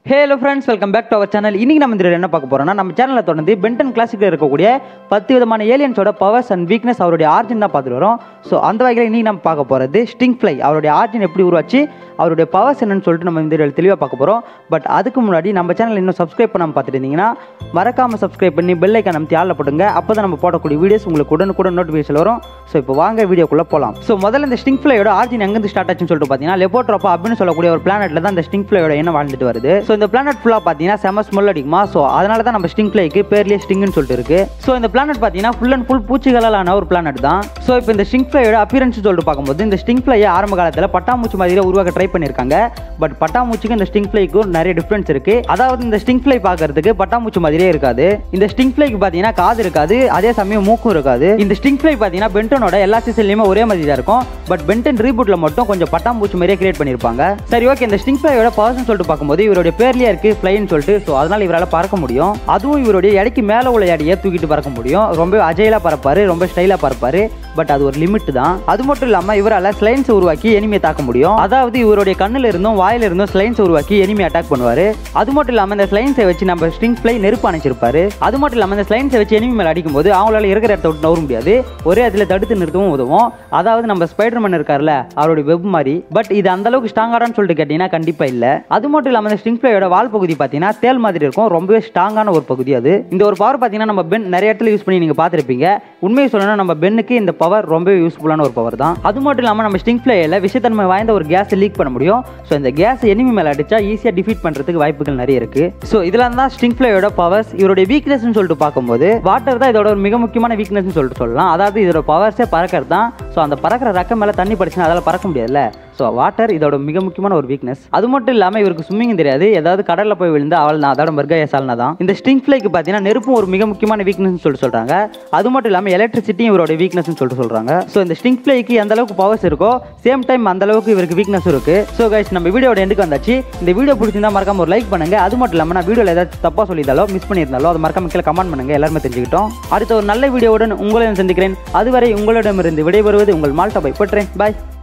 hello friends welcome back to our channel இன்னைக்கு நம்ம இந்த video ல என்ன பார்க்க போறோம்னா நம்ம சேனலில் தொடர்ந்து பென்டன் கிளாசிக்கில் இருக்கக்கூடிய பத்து விதமான ஏலியன்ஸோட பவர்ஸ் அண்ட் வீக்னஸ் அவருடைய ஆர்ஜின் தான் பார்த்துட்டு வரோம் ஸோ அந்த வகையில் இன்னைக்கு நம்ம பார்க்க போகிறது ஸ்டிங் ஃப்ளை அவருடைய ஆர்ஜின் எப்படி உருவாச்சு அவருடைய பவர்ஸ் என்னன்னு சொல்லிட்டு நம்ம இந்த வீடியோவில் தெளிவாக பார்க்க போகிறோம் பட் அதுக்கு முன்னாடி நம்ம சேனல் இன்னும் சப்ஸ்கிரைப் பண்ணாமல் பார்த்துட்டு இருந்தீங்கன்னா மறக்காமல் சப்ஸ்கிரைப் பண்ணி பெல் ஐக்கான் நம்ம தியாலில் போட்டுங்க அப்போ தான் நம்ம போடக்கூடிய வீடியோஸ் உங்களுக்கு உடனுக்குடன் நோட்டிஃபிகேஷன் வரும் ஸோ இப்போ வாங்க வீடியோக்குள்ளே போகலாம் ஸோ முதல்ல இந்த ஸ்டிங் ஃப்ளையோட ஆர்ஜின் எங்கேருந்து ஸ்டார்ட் ஆச்சுன்னு சொல்லிட்டு பார்த்தீங்கன்னா லெபோட்ரோப்பா அப்படின்னு சொல்லக்கூடிய ஒரு பிளானெட்டில் தான் இந்த ஸ்டிங் ஃப்ளையோட என்ன வாழ்ந்துட்டு வருது ஸோ இந்த பிளானட் ஃபுல்லாக பார்த்தீங்கன்னா செம ஸ்மெல் அடிக்குமா ஸோ அதனால தான் நம்ம ஸ்டிங் ஃப்ளைக்கு பேர்லேயே ஸ்டிங்னு சொல்லிட்டு இருக்கு ஸோ இந்த பிளானட் பார்த்தீங்கன்னா ஃபுல் அண்ட் ஃபுல் பூச்சிகளாலான ஒரு பிளானட் தான் ஸோ இப்போ இந்த ஸ்டிங் ஃப்ளையோட அப்பியரன்ஸ் சொல்லிட்டு பார்க்கும்போது இந்த ஸ்டிங் ஃப்ளையை ஆரம்ப காலத்தில் பட்டாம்பூச்சி மாதிரியே உருவாக்க ட்ரை பண்ணியிருக்காங்க பட் பட்டாம்பூச்சிக்கும் இந்த ஸ்டிங் ஃப்ளைக்கும் நிறைய டிஃப்ரென்ஸ் இருக்கு அதாவது இந்த ஸ்டிங் ஃப்ளை பார்க்கறதுக்கு பட்டாம்பூச்சி மாதிரியே இருக்காது இந்த ஸ்டிங் ஃப்ளைக்கு பார்த்தீங்கன்னா காது இருக்காது அதே சமயம் மூக்கும் இருக்காது இந்த ஸ்டிங் ஃப்ளை பார்த்தீங்கன்னா பென்டனோட எல்லா சீசன்லையுமே ஒரே மாதிரி தான் இருக்கும் பட் பென்டன் ரீபூட்ல மட்டும் கொஞ்சம் பட்டாம்பூச்சி மாதிரியே கிரியேட் பண்ணியிருப்பாங்க சரி ஓகே இந்த ஸ்டிங் ஃப்ளையோட பவர்ஸ் சொல்லிட்டு பார்க்கும்போது இவருடைய பேர்லயே இருக்கு ஃப்ளைன்னு சொல்லிட்டு ஸோ அதனால இவரால் பறக்க முடியும் அதுவும் இவருடைய எடைக்கு மேலே உள்ள எடையை தூக்கிட்டு பறக்க முடியும் ரொம்ப அஜயிலாக பறப்பாரு ரொம்ப ஸ்டைலாக பறப்பாரு பட் அது ஒரு லிமிட் தான் அது மட்டும் இல்லாமல் இவரால் ஸ்லைன்ஸ் உருவாக்கி எனிமையை தாக்க முடியும் அதாவது இவருடைய கண்ணுல இருந்தும் வாயில இருந்தும் ஸ்லைன்ஸ் உருவாக்கி எனிமி அட்டாக் பண்ணுவாரு அது மட்டும் இல்லாமல் இந்த ஸ்லைன்ஸை வச்சு நம்ம ஸ்ட்ரிங் ஃப்ளை நெருப்பு அணைச்சிருப்பாரு அது மட்டும் இல்லாமல் இந்த ஸ்லைன்ஸை வச்சு எனிமி மேலே அடிக்கும்போது அவங்களால இருக்கிற இடத்த விட்டு நவர முடியாது ஒரே இடத்துல தடுத்து நிறுத்தவும் உதவும் அதாவது நம்ம ஸ்பைடர்மேன் இருக்கார்ல அவருடைய வெப் மாதிரி பட் இது அந்த அளவுக்கு ஸ்ட்ராங்கானு சொல்லிட்டு கேட்டீங்கன்னா கண்டிப்பா இல்ல அது மட்டும் இல்லாமல் இந்த ஸ்ட்ரிங் ஃப்ளையோட வால் பகுதி பார்த்தீங்கன்னா தேல் மாதிரி இருக்கும் ரொம்பவே ஸ்ட்ராங்கான ஒரு பகுதி அது இந்த ஒரு பவர் பார்த்தீங்கன்னா நம்ம பென் நிறைய இடத்துல யூஸ் பண்ணி நீங்க பார்த்துருப்பீங்க உண்மையை சொல்லணும்னா நம்ம பென்னுக்கு இந்த பவர் ரொம்பவே யூஸ்ஃபுல்லான ஒரு பவர் தான் அது மட்டும் இல்லாமல் நம்ம ஸ்டிங் ஃப்ளையில் விஷத்தன்மை வாய்ந்த ஒரு கேஸ் லீக் பண்ண முடியும் ஸோ இந்த கேஸ் எனிமி மேலே அடிச்சா ஈஸியாக டிஃபீட் பண்ணுறதுக்கு வாய்ப்புகள் நிறைய இருக்கு ஸோ இதெல்லாம் தான் ஸ்டிங் ஃப்ளையோட பவர்ஸ் இவருடைய வீக்னஸ்னு சொல்லிட்டு பார்க்கும்போது வாட்டர் தான் இதோட ஒரு மிக முக்கியமான வீக்னஸ்னு சொல்லிட்டு சொல்லலாம் அதாவது இதோட பவர்ஸே பறக்கிறது தான் ஸோ அந்த பறக்கிற ரெக்க மேலே தண்ணி படிச்சுன்னா அதால் பறக்க முடியாதுல்ல ஸோ வாட்டர் இதோட மிக முக்கியமான ஒரு வீக்னஸ் அது மட்டும் இல்லாமல் இவருக்கு ஸ்விம்மிங் தெரியாது ஏதாவது கடலில் போய் விழுந்து அவள் நான் அதோட மர்காய சால்னா தான் இந்த ஸ்டிங் ஃப்ளைக்கு பார்த்தீங்கன்னா நெருப்பும் ஒரு மிக முக்கியமான வீக்னஸ்னு சொல்லிட்டு சொல்கிறாங்க அது மட்டும் இல்லாமல் எலக்ட்ரிசிட்டியும் இவரோட வீக்னஸ்னு சொல்லிட்டு சொல்கிறாங்க ஸோ இந்த ஸ்டிங் ஃப்ளைக்கு எந்த அளவுக்கு பவர்ஸ் இருக்கோ சேம் டைம் அந்த அளவுக்கு இவருக்கு வீக்னஸ் இருக்கு ஸோ கைஸ் நம்ம வீடியோட எண்டுக்கு வந்தாச்சு இந்த வீடியோ பிடிச்சிருந்தா மறக்காம ஒரு லைக் பண்ணுங்க அது மட்டும் இல்லாமல் நான் வீடியோவில் ஏதாச்சும் தப்பாக சொல்லியிருந்தாலோ மிஸ் பண்ணியிருந்தாலோ அது மறக்காம கீழே கமெண்ட் பண்ணுங்க எல்லாருமே தெரிஞ்சுக்கிட்டோம் அடுத்த ஒரு நல்ல வீடியோவுடன் உங்களை சந்திக்கிறேன் அதுவரை உங்களிடமிருந்து விடைபெறுவது உங்கள் மால்டா பை பற்றேன் பாய்